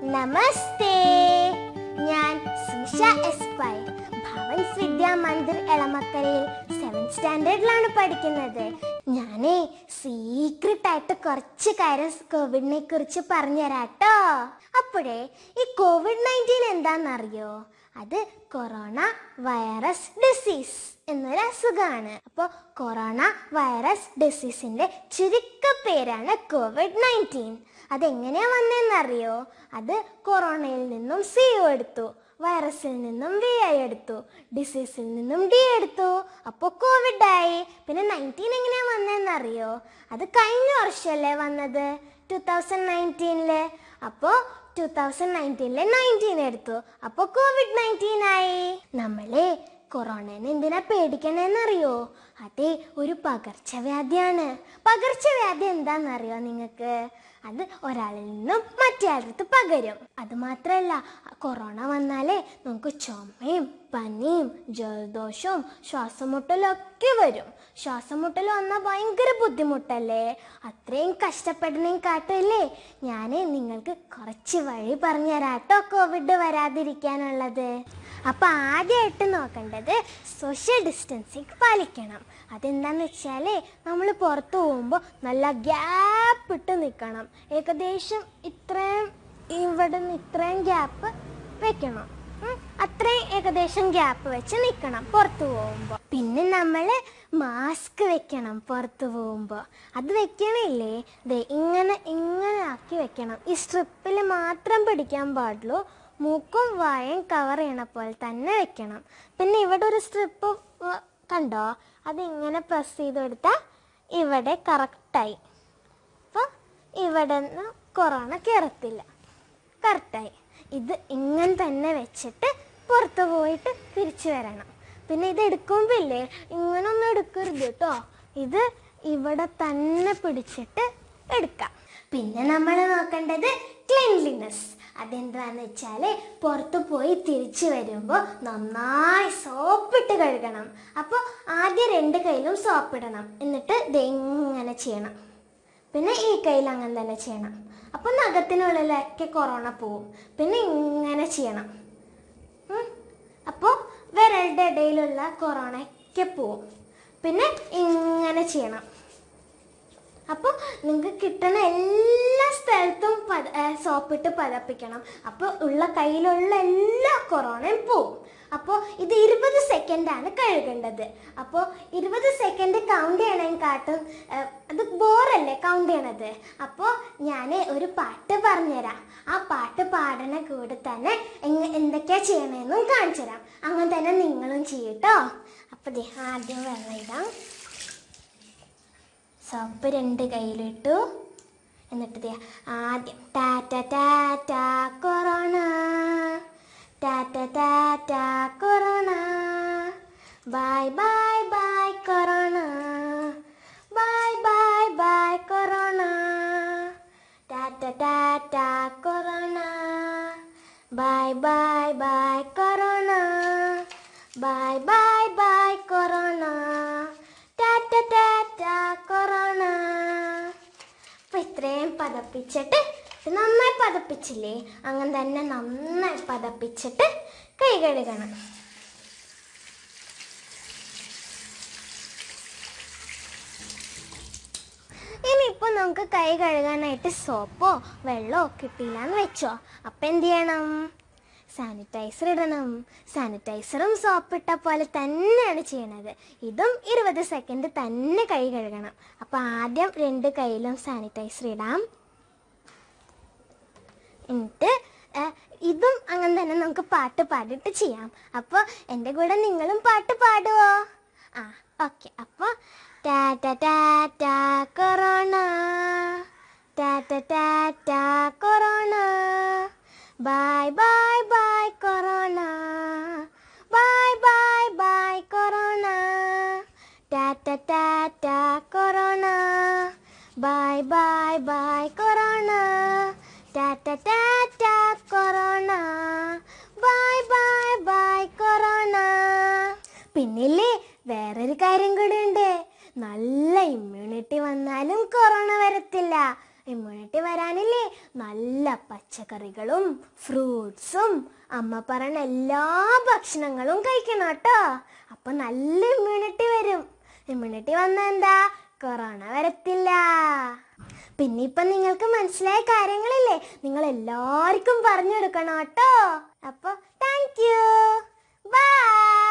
നമസ്തേ ഞാൻ സുഷ എസ് പൈ ഭവൻസ് വിദ്യാ മന്ദിർ എളമക്കരയിൽ സെവൻത് സ്റ്റാൻഡേർഡിലാണ് പഠിക്കുന്നത് ഞാനേ സീക്രട്ട് ആയിട്ട് കുറച്ച് കാര്യം കോവിഡിനെ കുറിച്ച് പറഞ്ഞുതരാട്ടോ അപ്പോഴേ ഈ കോവിഡ് നയൻറ്റീൻ എന്താണെന്നറിയോ അത് കൊറോണ വൈറസ് ഡിസീസ് എന്നൊരു അസുഖമാണ് അപ്പോൾ കൊറോണ വൈറസ് ഡിസീസിന്റെ ചുരുക്ക പേരാണ് കോവിഡ് നയൻറ്റീൻ അതെങ്ങനെയാ വന്നതെന്നറിയോ അത് കൊറോണയിൽ നിന്നും സി എടുത്തു വൈറസിൽ നിന്നും വി ഐ എടുത്തു ഡിസീസിൽ നിന്നും ഡി എടുത്തു അപ്പോൾ കോവിഡ് ആയി പിന്നെ നയൻറ്റീൻ എങ്ങനെയാ വന്നതെന്നറിയോ അത് കഴിഞ്ഞ വർഷമല്ലേ വന്നത് ടു തൗസൻഡ് നയൻറ്റീനില് അപ്പോൾ ടു തൗസൻഡ് നയൻറ്റീനിലെ നയൻറ്റീൻ എടുത്തു അപ്പോൾ കോവിഡ് നയൻറ്റീൻ ആയി നമ്മളെ കൊറോണനെ എന്തിനാ പേടിക്കണേന്നറിയോ അതെ ഒരു പകർച്ചവ്യാധിയാണ് പകർച്ചവ്യാധി എന്താണെന്നറിയോ നിങ്ങൾക്ക് അത് ഒരാളിൽ നിന്നും മറ്റേയാളടുത്ത് പകരും അത് മാത്രമല്ല കൊറോണ വന്നാലേ നമുക്ക് ചുമയും പനിയും ജലദോഷവും ശ്വാസമുട്ടലും ഒക്കെ വരും ശ്വാസമുട്ടൽ വന്നാൽ ഭയങ്കര ബുദ്ധിമുട്ടല്ലേ അത്രയും കഷ്ടപ്പെടുന്നേം കാട്ടില്ലേ ഞാൻ നിങ്ങൾക്ക് കുറച്ച് വഴി പറഞ്ഞുതരാട്ടോ കോവിഡ് വരാതിരിക്കാനുള്ളത് അപ്പോൾ ആദ്യമായിട്ട് നോക്കേണ്ടത് സോഷ്യൽ ഡിസ്റ്റൻസിങ് പാലിക്കണം അതെന്താന്ന് വെച്ചാൽ നമ്മൾ പുറത്ത് പോകുമ്പോൾ നല്ല ഗ്യാപ്പ് ഇട്ട് നിൽക്കണം ഏകദേശം ഇത്രയും ഇവിടെ നിന്ന് ഇത്രയും ഗ്യാപ്പ് വെക്കണം ഉം. അത്രയും ഏകദേശം ഗ്യാപ്പ് വെച്ച് നിൽക്കണം പുറത്ത് പോകുമ്പോൾ പിന്നെ നമ്മൾ മാസ്ക് വെക്കണം പുറത്ത് പോകുമ്പോൾ അത് വെക്കണില്ലേ ദേ ഇങ്ങനെ ഇങ്ങനെ ആക്കി വെക്കണം ഈ സ്ട്രിപ്പിൽ മാത്രം പിടിക്കാൻ പാടുള്ളൂ മൂക്കും വായും കവർ ചെയ്യണ പോലെ തന്നെ വെക്കണം പിന്നെ ഇവിടെ ഒരു സ്ട്രിപ്പ് കണ്ടോ അതിങ്ങനെ പ്രസ് ചെയ്ത് കൊടുത്താൽ ഇവിടെ കറക്റ്റായി അപ്പോൾ ഇവിടെ നിന്ന് കൊറോണ കയറത്തില്ല കറക്റ്റായി ഇത് ഇങ്ങനെ തന്നെ വെച്ചിട്ട് പുറത്ത് പോയിട്ട് തിരിച്ചു വരണം പിന്നെ ഇത് എടുക്കുമ്പോൾ ഇല്ലേ ഇങ്ങനൊന്നും എടുക്കരുത് കേട്ടോ ഇത് ഇവിടെ തന്നെ പിടിച്ചിട്ട് എടുക്കാം പിന്നെ നമ്മൾ നോക്കേണ്ടത് ക്ലീൻലിനെസ് അതെന്താന്ന് വെച്ചാൽ പുറത്ത് പോയി തിരിച്ചു വരുമ്പോൾ നന്നായി സോപ്പിട്ട് കഴുകണം അപ്പോൾ ആദ്യം രണ്ട് കയ്യിലും സോപ്പിടണം എന്നിട്ട് ദേ ഇങ്ങനെ ചെയ്യണം പിന്നെ ഈ കയ്യിൽ അങ്ങനെ തന്നെ ചെയ്യണം അപ്പോൾ നഖത്തിനുള്ളിലൊക്കെ കൊറോണ പോവും പിന്നെ ഇങ്ങനെ ചെയ്യണം അപ്പോൾ വിരളുടെ ഇടയിലുള്ള കൊറോണയൊക്കെ പോവും പിന്നെ ഇങ്ങനെ ചെയ്യണം അപ്പോൾ നിങ്ങൾക്ക് കിട്ടുന്ന എല്ലാ സ്ഥലത്തും പത ഏ, സോപ്പിട്ട് പതപ്പിക്കണം അപ്പോൾ ഉള്ള കയ്യിലുള്ള എല്ലാ കൊറോണയും പോവും അപ്പോൾ ഇത് ഇരുപത് സെക്കൻഡാണ് കഴുകേണ്ടത് അപ്പോൾ ഇരുപത് സെക്കൻഡ് കൗണ്ട് ചെയ്യണേക്കാട്ടും ഏ, അത് ബോറല്ലേ കൗണ്ട് ചെയ്യണത് അപ്പോൾ ഞാൻ ഒരു പാട്ട് പറഞ്ഞുതരാം ആ പാട്ട് പാടണ കൂടെ തന്നെ എങ്ങ എന്തൊക്കെയാ ചെയ്യണമെന്നും കാണിച്ചു തരാം അങ്ങനെ തന്നെ നിങ്ങളും ചെയ്യട്ടോ അപ്പോൾ ദേ ആദ്യം വെള്ളം ഇടാം സോപ്പ് രണ്ട് കയ്യിലിട്ടു എന്നിട്ട് ദേ ആദ്യം tata tata corona tata tata corona bye bye bye corona bye bye bye corona tata tata corona bye bye bye corona bye bye bye corona tata tata corona അപ്പൊ ഇത്രയും പതപ്പിച്ചിട്ട് ഇത് നന്നായി പതപ്പിച്ചില്ലേ അങ്ങനെ തന്നെ നന്നായി പതപ്പിച്ചിട്ട് കൈ കഴുകണം ഇനിയിപ്പോൾ നമുക്ക് കൈ കഴുകാനായിട്ട് സോപ്പോ വെള്ളമോ കിട്ടിയില്ല എന്ന് വെച്ചോ അപ്പം എന്ത് ചെയ്യണം സാനിറ്റൈസർ ഇടണം സാനിറ്റൈസറും സോപ്പ് ഇട്ട പോലെ തന്നെയാണ് ചെയ്യണത് ഇതും ഇരുപത് സെക്കൻഡ് തന്നെ കൈ കഴുകണം അപ്പോൾ ആദ്യം രണ്ട് കൈയിലും സാനിറ്റൈസർ ഇടാം എന്നിട്ട് ആ, ഇതും അങ്ങനെ തന്നെ നമുക്ക് പാട്ട് പാടിയിട്ട് ചെയ്യാം അപ്പോൾ എൻ്റെ കൂടെ നിങ്ങളും പാട്ട് പാടുവോ ആ ഓക്കെ അപ്പോൾ tata tata corona tata tata corona bye bye bye corona bye bye bye corona tata tata corona bye bye bye corona tata tata corona bye bye bye corona പിന്നില്ലേ വേറൊരു കാര്യം കൂടെ ഉണ്ട് നല്ല ഇമ്മ്യൂണിറ്റി വന്നാലും കൊറോണ വരത്തില്ല immunity വരാനില്ലേ നല്ല പച്ചക്കറികളും ഫ്രൂട്ട്സും അമ്മ പറഞ്ഞ എല്ലാ ഭക്ഷണങ്ങളും കഴിക്കണം കേട്ടോ അപ്പൊ നല്ല ഇമ്മ്യൂണിറ്റി വരും ഇമ്മ്യൂണിറ്റി വന്ന എന്താ കൊറോണ വരത്തില്ല പിന്നെ ഇപ്പൊ നിങ്ങൾക്ക് മനസ്സിലായ കാര്യങ്ങളില്ലേ നിങ്ങൾ എല്ലാവർക്കും പറഞ്ഞു കൊടുക്കണം കേട്ടോ അപ്പൊ താങ്ക് യു ബൈ